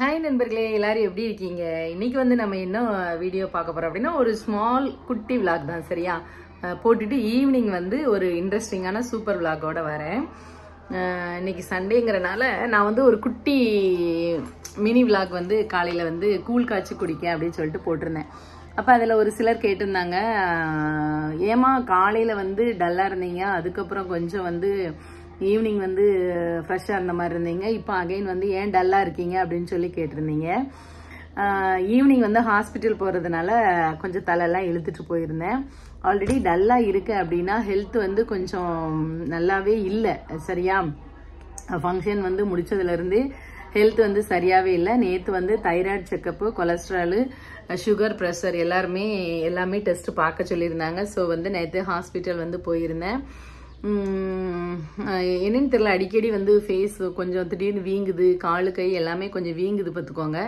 hi நண்பர்களே எல்லாரும் எப்படி இருக்கீங்க இன்னைக்கு வந்து நம்ம என்ன வீடியோ பார்க்க போறோம் அப்படின்னா ஒரு ஸ்மால் குட்டி விளாக் தான் சரியா அஹ் போட்டுட்டு ஈவினிங் வந்து ஒரு இன்ட்ரெஸ்டிங்கான சூப்பர் விளாகோட வரேன் அஹ் இன்னைக்கு சண்டேங்கிறனால நான் வந்து ஒரு குட்டி மினி விளாக் வந்து காலையில் வந்து கூழ் காய்ச்சி குடிக்க அப்படின்னு சொல்லிட்டு போட்டிருந்தேன் அப்போ அதில் ஒரு சிலர் கேட்டிருந்தாங்க அஹ் ஏமா காலையில் வந்து டல்லாக இருந்தீங்க அதுக்கப்புறம் கொஞ்சம் வந்து ஈவினிங் வந்து ஃப்ரெஷ்ஷாக இருந்த மாதிரி இருந்தீங்க இப்போ அகைன் வந்து ஏன் டல்லாக இருக்கீங்க அப்படின்னு சொல்லி கேட்டிருந்தீங்க ஈவினிங் வந்து ஹாஸ்பிட்டல் போகிறதுனால கொஞ்சம் தலையெல்லாம் இழுத்துட்டு போயிருந்தேன் ஆல்ரெடி டல்லாக இருக்கு அப்படின்னா ஹெல்த் வந்து கொஞ்சம் நல்லாவே இல்லை சரியா ஃபங்க்ஷன் வந்து முடிச்சதுலேருந்து ஹெல்த் வந்து சரியாகவே இல்லை நேற்று வந்து thyroid checkup cholesterol sugar pressure எல்லாருமே எல்லாமே டெஸ்ட் பார்க்க சொல்லியிருந்தாங்க ஸோ வந்து நேற்று ஹாஸ்பிட்டல் வந்து போயிருந்தேன் உம், அஹ் என்னன்னு தெரியல அடிக்கடி வந்து ஃபேஸ் கொஞ்சம் திடீர்னு வீங்குது காலு கை எல்லாமே கொஞ்சம் வீங்குது பார்த்துக்கோங்க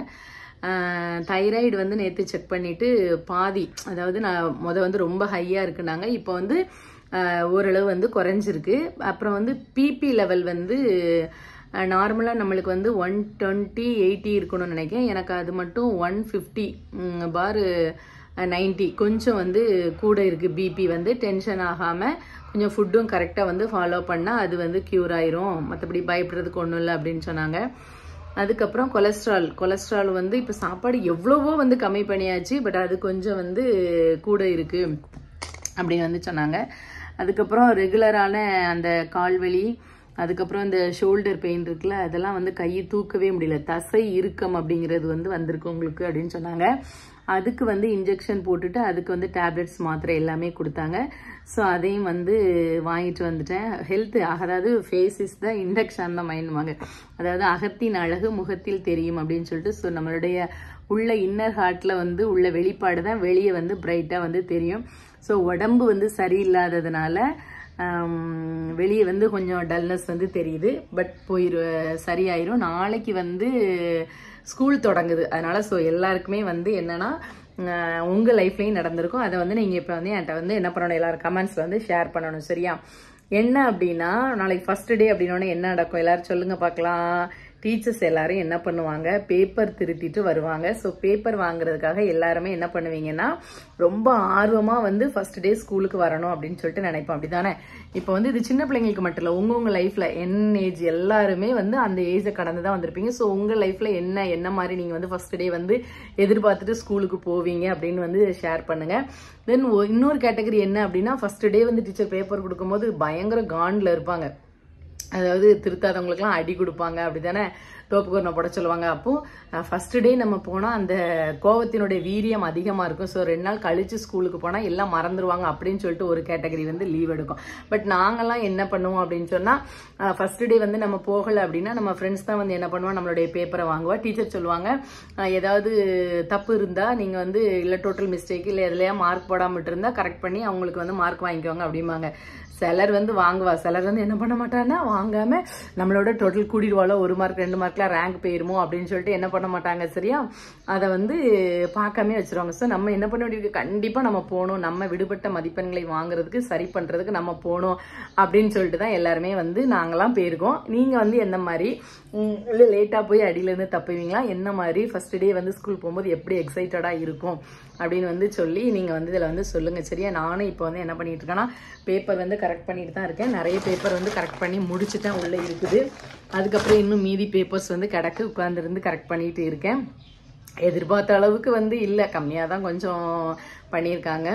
தைராய்டு வந்து நேற்று செக் பண்ணிட்டு பாதி அதாவது நான் முத வந்து ரொம்ப ஹையாக இருக்குனாங்க இப்போ வந்து அஹ், ஓரளவு வந்து குறைஞ்சிருக்கு அப்புறம் வந்து பிபி லெவல் வந்து நார்மலாக நம்மளுக்கு வந்து ஒன் டுவெண்ட்டி எயிட்டி இருக்கணும்னு நினைக்கிறேன் எனக்கு அது மட்டும் ஒன் ஃபிஃப்டி பார் நைன்ட்டி கொஞ்சம் வந்து கூட இருக்குது பிபி வந்து டென்ஷன் ஆகாமல் கொஞ்சம் ஃபுட்டும் கரெக்டாக வந்து ஃபாலோ பண்ணால் அது வந்து க்யூர் ஆயிரும் மற்றபடி பயப்படுறதுக்கு ஒன்றும் இல்லை அப்படின்னு சொன்னாங்க அதுக்கப்புறம் கொலஸ்ட்ரால் கொலஸ்ட்ரால் வந்து இப்போ சாப்பாடு எவ்வளவோ வந்து கம்மி பண்ணியாச்சு பட் அது கொஞ்சம் வந்து கூட இருக்குது அப்படின்னு வந்து சொன்னாங்க அதுக்கப்புறம் ரெகுலரான அந்த கால்வலி அதுக்கப்புறம் இந்த ஷோல்டர் பெயின் இருக்குல்ல அதெல்லாம் வந்து கையை தூக்கவே முடியல தசை இறுக்கம் அப்படிங்கிறது வந்து வந்திருக்கு உங்களுக்கு அப்படின்னு சொன்னாங்க அதுக்கு வந்து இன்ஜெக்ஷன் போட்டுட்டு அதுக்கு வந்து டேப்லெட்ஸ் மாத்திரை எல்லாமே கொடுத்தாங்க ஸோ அதையும் வந்து வாங்கிட்டு வந்துட்டேன் ஹெல்த் அதாவது ஃபேஸ் இஸ் த இண்டக்ஷன் தான் மைண்டுவாங்க அதாவது அகத்தின் அழகு முகத்தில் தெரியும் அப்படின்னு சொல்லிட்டு ஸோ நம்மளுடைய உள்ள இன்னர் ஹார்ட்டில் வந்து உள்ள வெளிப்பாடு தான் வெளியே வந்து பிரைட்டாக வந்து தெரியும் ஸோ உடம்பு வந்து சரியில்லாததுனால வெளியே வந்து கொஞ்சம் டல்னஸ் வந்து தெரியுது பட் போயிரு சரியாயிரும் நாளைக்கு வந்து ஸ்கூல் தொடங்குது அதனால ஸோ எல்லாருக்குமே வந்து என்னன்னா அஹ் உங்க லைஃப்லயும் நடந்திருக்கும் அதை வந்து நீங்க இப்போ வந்து என்கிட்ட வந்து என்ன பண்ணணும் எல்லாரும் கமெண்ட்ஸ்ல வந்து ஷேர் பண்ணணும் சரியா என்ன அப்படின்னா நாளைக்கு ஃபர்ஸ்ட் டே அப்படின்னோடனே என்ன நடக்கும் எல்லாரும் சொல்லுங்க பார்க்கலாம் டீச்சர்ஸ் எல்லாரும் என்ன பண்ணுவாங்க பேப்பர் திருத்திட்டு வருவாங்க ஸோ பேப்பர் வாங்குறதுக்காக எல்லாருமே என்ன பண்ணுவீங்கன்னா ரொம்ப ஆர்வமா வந்து ஃபர்ஸ்ட் டே ஸ்கூலுக்கு வரணும் அப்படின்னு சொல்லிட்டு நினைப்போம் அப்படிதானே இப்போ வந்து இது சின்ன பிள்ளைங்களுக்கு மட்டும் இல்லை உங்க உங்க லைஃப்ல என் ஏஜ் எல்லாருமே வந்து அந்த ஏஜை கடந்து தான் வந்திருப்பீங்க ஸோ உங்க லைஃப்ல என்ன என்ன மாதிரி நீங்க வந்து ஃபர்ஸ்ட் டே வந்து எதிர்பார்த்துட்டு ஸ்கூலுக்கு போவீங்க அப்படின்னு வந்து ஷேர் பண்ணுங்க தென் இன்னொரு கேட்டகரி என்ன அப்படின்னா ஃபர்ஸ்ட் டே வந்து டீச்சர் பேப்பர் கொடுக்கும்போது பயங்கர காண்டில் இருப்பாங்க அதாவது திருத்தாதவங்களுக்குலாம் அடி கொடுப்பாங்க அப்படிதானே தோப்பு கொரணை போட சொல்லுவாங்க அப்போ ஃபர்ஸ்ட் டே நம்ம போனால் அந்த கோவத்தினுடைய வீரியம் அதிகமாக இருக்கும் ஸோ ரெண்டு நாள் கழிச்சு ஸ்கூலுக்கு போனால் எல்லாம் மறந்துடுவாங்க அப்படின்னு சொல்லிட்டு ஒரு கேட்டகரி வந்து லீவ் எடுக்கும் பட் நாங்கெல்லாம் என்ன பண்ணுவோம் அப்படின்னு சொன்னால் ஃபர்ஸ்ட் டே வந்து நம்ம போகலை அப்படின்னா நம்ம ஃப்ரெண்ட்ஸ் தான் வந்து என்ன பண்ணுவோம் நம்மளுடைய பேப்பரை வாங்குவா டீச்சர் சொல்லுவாங்க அஹ், ஏதாவது தப்பு இருந்தால் நீங்கள் வந்து இல்லை டோட்டல் மிஸ்டேக் இல்லை எதுலையா மார்க் போடாமல் இருந்தால் கரெக்ட் பண்ணி அவங்களுக்கு வந்து மார்க் வாங்கிக்குவாங்க அப்படிம்பாங்க சிலர் வந்து வாங்குவா சிலர் வந்து என்ன பண்ண மாட்டாங்கன்னா வாங்காம நம்மளோட டோட்டல் கூடிடுவாளோ ஒரு மார்க் ரெண்டு மார்க்ல ரேங்க் போயிருமோ அப்படின்னு சொல்லிட்டு என்ன பண்ண மாட்டாங்க சரியா அதை வந்து பார்க்காம வச்சிருவாங்க ஸோ நம்ம என்ன பண்ண வேண்டியிருக்கு கண்டிப்பா நம்ம போகணும் நம்ம விடுபட்ட மதிப்பெண்களை வாங்குறதுக்கு சரி பண்றதுக்கு நம்ம போகணும் அப்படின்னு சொல்லிட்டு தான் எல்லாருமே வந்து நாங்களாம் போயிருக்கோம் நீங்க வந்து எந்த மாதிரி உம், இல்லை லேட்டா போய் அடியில இருந்து தப்புவீங்களா என்ன மாதிரி ஃபர்ஸ்ட் டே வந்து ஸ்கூல் போகும்போது எப்படி எக்ஸைட்டடா இருக்கும் அப்படின்னு வந்து சொல்லி நீங்க வந்து இதுல வந்து சொல்லுங்க சரியா நானும் இப்போ வந்து என்ன பண்ணிட்டு இருக்கேன்னா பேப்பர் வந்து கரெக்ட் பண்ணிட்டு தான் இருக்கேன் நிறைய பேப்பர் வந்து கரெக்ட் பண்ணி முடிச்சுட்டேன் உள்ள இருக்குது அதுக்கப்புறம் இன்னும் மீதி பேப்பர்ஸ் வந்து கிடக்கு உட்காந்துருந்து கரெக்ட் பண்ணிட்டு இருக்கேன் எதிர்பார்த்த அளவுக்கு வந்து இல்லை கம்மியாக தான் கொஞ்சம் பண்ணியிருக்காங்க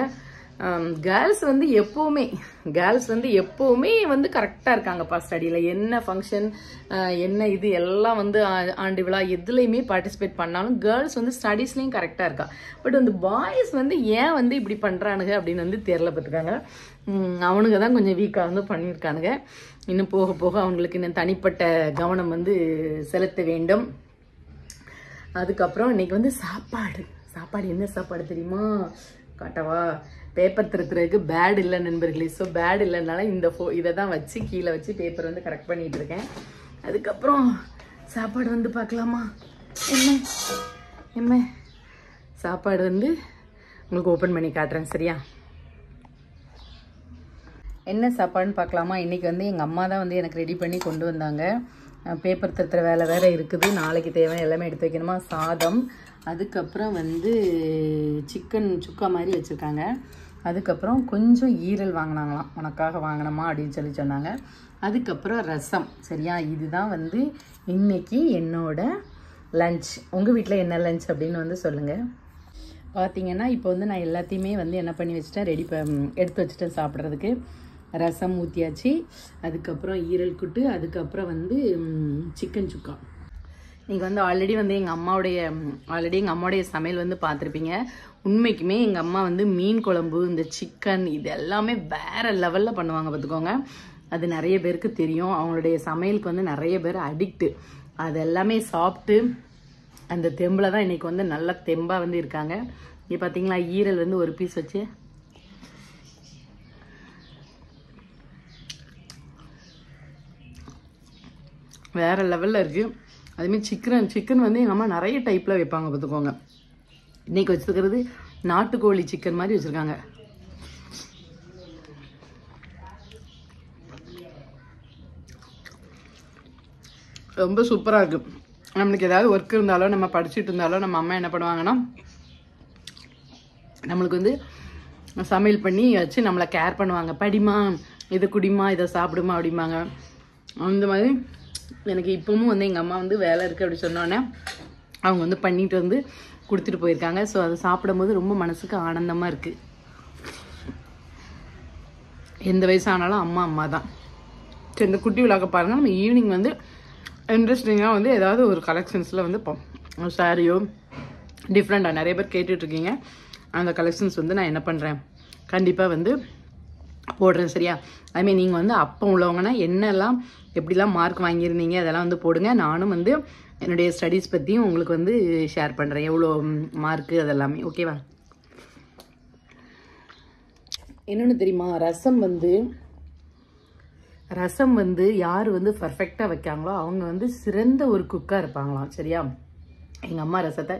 கேர்ள்ஸ் வந்து எப்போவுமே கேர்ள்ஸ் வந்து எப்போவுமே வந்து கரெக்டாக இருக்காங்கப்பா ஸ்டடியில் என்ன ஃபங்க்ஷன் என்ன இது எல்லாம் வந்து ஆ- ஆண்டு விழா எதுலேயுமே பார்ட்டிசிபேட் பண்ணாலும் கேர்ள்ஸ் வந்து ஸ்டடீஸ்லேயும் கரெக்டாக இருக்கா பட் அந்த பாய்ஸ் வந்து ஏன் வந்து இப்படி பண்ணுறானுங்க அப்படின்னு வந்து தெரில பார்த்துக்காங்க அவனுங்க தான் கொஞ்சம் வீக்காக வந்து பண்ணியிருக்கானுங்க இன்னும் போக போக அவங்களுக்கு இன்னும் தனிப்பட்ட கவனம் வந்து செலுத்த வேண்டும் அதுக்கப்புறம் இன்னைக்கு வந்து சாப்பாடு சாப்பாடு என்ன சாப்பாடு தெரியுமா காட்டவா பேப்பர் திருத்துறதுக்கு பேட் இல்லை நண்பர்களே ஸோ பேட் இல்லைனால இந்த ஃபோ இதை தான் வச்சு கீழே வச்சு பேப்பர் வந்து கரெக்ட் பண்ணிட்டு இருக்கேன் அதுக்கப்புறம் சாப்பாடு வந்து பார்க்கலாமா என்ன என்ன சாப்பாடு வந்து உங்களுக்கு ஓப்பன் பண்ணி காட்டுறேன் சரியா என்ன சாப்பாடுன்னு பார்க்கலாமா இன்றைக்கி வந்து எங்கள் அம்மா தான் வந்து எனக்கு ரெடி பண்ணி கொண்டு வந்தாங்க பேப்பர் திருத்துற வேலை வேற இருக்குது நாளைக்கு தேவை எல்லாமே எடுத்து வைக்கணுமா சாதம் அதுக்கப்புறம் வந்து சிக்கன் சுக்கா மாதிரி வச்சுருக்காங்க அதுக்கப்புறம் கொஞ்சம் ஈரல் வாங்கினாங்களாம் உனக்காக வாங்கினோமா அப்படின்னு சொல்லி சொன்னாங்க அதுக்கப்புறம் ரசம் சரியா இதுதான் வந்து இன்னைக்கு என்னோட லஞ்ச் உங்கள் வீட்டில் என்ன லஞ்ச் அப்படின்னு வந்து சொல்லுங்கள் பார்த்தீங்கன்னா இப்போ வந்து நான் எல்லாத்தையுமே வந்து என்ன பண்ணி வச்சுட்டேன் ரெடி ப எடுத்து வச்சுட்டேன் சாப்பிட்றதுக்கு ரசம் ஊற்றியாச்சு அதுக்கப்புறம் ஈரல் குட்டு அதுக்கப்புறம் வந்து சிக்கன் சுக்கா நீங்கள் வந்து ஆல்ரெடி வந்து எங்கள் அம்மாவுடைய ஆல்ரெடி எங்கள் அம்மாவுடைய சமையல் வந்து பார்த்துருப்பீங்க உண்மைக்குமே எங்கள் அம்மா வந்து மீன் குழம்பு இந்த சிக்கன் இது எல்லாமே வேறு லெவலில் பண்ணுவாங்க பார்த்துக்கோங்க அது நிறைய பேருக்கு தெரியும் அவங்களுடைய சமையலுக்கு வந்து நிறைய பேர் அடிக்ட்டு அது எல்லாமே சாப்பிட்டு அந்த தெம்பில் தான் இன்னைக்கு வந்து நல்லா தெம்பாக வந்து இருக்காங்க இங்கே பார்த்தீங்களா ஈரல் வந்து ஒரு பீஸ் வச்சு வேற லெவலில் இருக்குது அதுமாரி சிக்கன் சிக்கன் வந்து எங்கள் அம்மா நிறைய டைப்பில் வைப்பாங்க பார்த்துக்கோங்க இன்னைக்கு வச்சிருக்கிறது நாட்டுக்கோழி சிக்கன் மாதிரி வச்சுருக்காங்க ரொம்ப சூப்பராக இருக்குது நம்மளுக்கு ஏதாவது ஒர்க் இருந்தாலோ நம்ம படிச்சுட்டு இருந்தாலோ நம்ம அம்மா என்ன பண்ணுவாங்கன்னா நம்மளுக்கு வந்து சமையல் பண்ணி வச்சு நம்மளை கேர் பண்ணுவாங்க படிமா இதை குடிமா இதை சாப்பிடுமா அப்படிம்பாங்க அந்த மாதிரி எனக்கு இப்பவும் வந்து எங்கள் அம்மா வந்து வேலை இருக்குது அப்படி சொன்னோன்னே அவங்க வந்து பண்ணிட்டு வந்து கொடுத்துட்டு போயிருக்காங்க ஸோ அதை சாப்பிடும்போது ரொம்ப மனசுக்கு ஆனந்தமாக இருக்குது எந்த வயசானாலும் அம்மா அம்மா தான் சரி இந்த குட்டி விழாக்க பாருங்கள் நம்ம ஈவினிங் வந்து இன்ட்ரெஸ்டிங்காக வந்து ஏதாவது ஒரு கலெக்ஷன்ஸில் வந்து சாரியோ டிஃப்ரெண்ட்டாக நிறைய பேர் கேட்டுட்ருக்கீங்க அந்த கலெக்ஷன்ஸ் வந்து நான் என்ன பண்ணுறேன் கண்டிப்பாக வந்து போடுறேன் சரியா அதுமாரி நீங்கள் வந்து அப்போ உள்ளவங்கன்னா என்னெல்லாம் எப்படிலாம் மார்க் வாங்கியிருந்தீங்க அதெல்லாம் வந்து போடுங்க நானும் வந்து என்னுடைய ஸ்டடீஸ் பற்றியும் உங்களுக்கு வந்து ஷேர் பண்ணுறேன் எவ்வளோ மார்க்கு அதெல்லாமே ஓகேவா என்னென்னு தெரியுமா ரசம் வந்து ரசம் வந்து யார் வந்து பர்ஃபெக்டாக வைக்காங்களோ அவங்க வந்து சிறந்த ஒரு குக்காக இருப்பாங்களாம் சரியா எங்கள் அம்மா ரசத்தை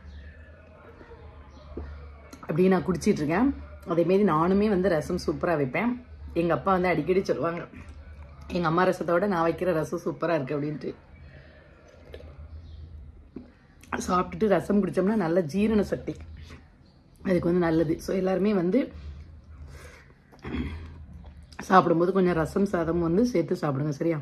அப்படியே நான் குடிச்சிட்டு இருக்கேன் அதேமாரி நானுமே வந்து ரசம் சூப்பராக வைப்பேன் எங்கள் அப்பா வந்து அடிக்கடி சொல்லுவாங்க எங்கள் அம்மா ரசத்தோட நான் வைக்கிற ரசம் சூப்பராக இருக்குது அப்படின்ட்டு சாப்பிட்டுட்டு ரசம் குடித்தோம்னா நல்ல ஜீரண சக்தி அதுக்கு வந்து நல்லது ஸோ எல்லாருமே வந்து சாப்பிடும்போது கொஞ்சம் ரசம் சாதம் வந்து சேர்த்து சாப்பிடுங்க சரியா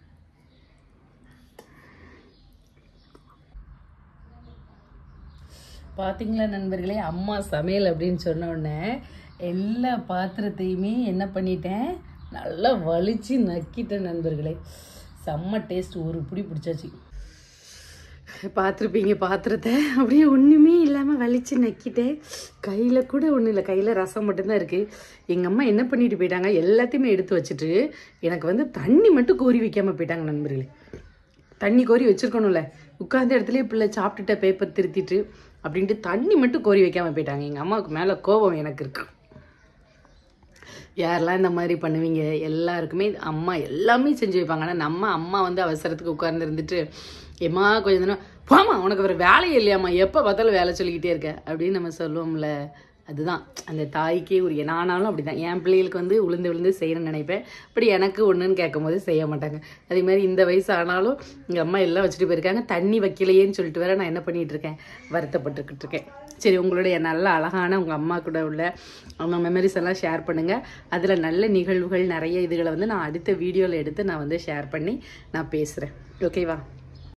பார்த்தீங்களா நண்பர்களே அம்மா சமையல் அப்படின்னு சொன்ன உடனே எல்லா பாத்திரத்தையுமே என்ன பண்ணிட்டேன் நல்லா வலிச்சு நக்கிட்டேன் நண்பர்களே செம்ம டேஸ்ட் ஒரு புடி பிடிச்சாச்சு பார்த்துருப்பீங்க பாத்திரத்தை அப்படியே ஒன்றுமே இல்லாமல் வலிச்சு நக்கிட்டேன் கையில் கூட ஒன்றும் இல்லை கையில் ரசம் மட்டும்தான் இருக்குது எங்கள் அம்மா என்ன பண்ணிட்டு போயிட்டாங்க எல்லாத்தையுமே எடுத்து வச்சுட்டு எனக்கு வந்து தண்ணி மட்டும் கோரி வைக்காமல் போயிட்டாங்க நண்பர்களே தண்ணி கோரி வச்சிருக்கணும்ல உட்கார்ந்த இடத்துலயே பிள்ளை சாப்பிட்டுட்ட பேப்பர் திருத்திட்டு அப்படின்ட்டு தண்ணி மட்டும் கோரி வைக்காம போயிட்டாங்க எங்கள் அம்மாவுக்கு மேலே கோபம் எனக்கு இருக்கு யாரெல்லாம் இந்த மாதிரி பண்ணுவீங்க எல்லாருக்குமே அம்மா எல்லாமே செஞ்சு வைப்பாங்க ஆனால் நம்ம அம்மா வந்து அவசரத்துக்கு உட்கார்ந்து இருந்துட்டு ஏம்மா கொஞ்சம் தினம் போமா உனக்கு வேறு வேலையே இல்லையாம்மா எப்போ பார்த்தாலும் வேலை சொல்லிக்கிட்டே இருக்க அப்படின்னு நம்ம சொல்லுவோம்ல அதுதான் அந்த தாய்க்கே உரிய நானாலும் அப்படிதான் என் பிள்ளைகளுக்கு வந்து உளுந்து விழுந்து செய்யணும்னு நினைப்பேன் அப்படி எனக்கு ஒன்றுன்னு கேட்கும் போது செய்ய மாட்டாங்க அதே மாதிரி இந்த வயசு ஆனாலும் எங்கள் அம்மா எல்லாம் வச்சுட்டு போயிருக்காங்க தண்ணி வைக்கலையேன்னு சொல்லிட்டு வேற நான் என்ன பண்ணிட்டு இருக்கேன் வருத்தப்பட்டுக்கிட்டு இருக்கேன் சரி உங்களுடைய நல்ல அழகான உங்கள் அம்மா கூட உள்ள அவங்க மெமரிஸ் எல்லாம் ஷேர் பண்ணுங்கள் அதில் நல்ல நிகழ்வுகள் நிறைய இதுகளை வந்து நான் அடுத்த வீடியோவில் எடுத்து நான் வந்து ஷேர் பண்ணி நான் பேசுகிறேன் ஓகேவா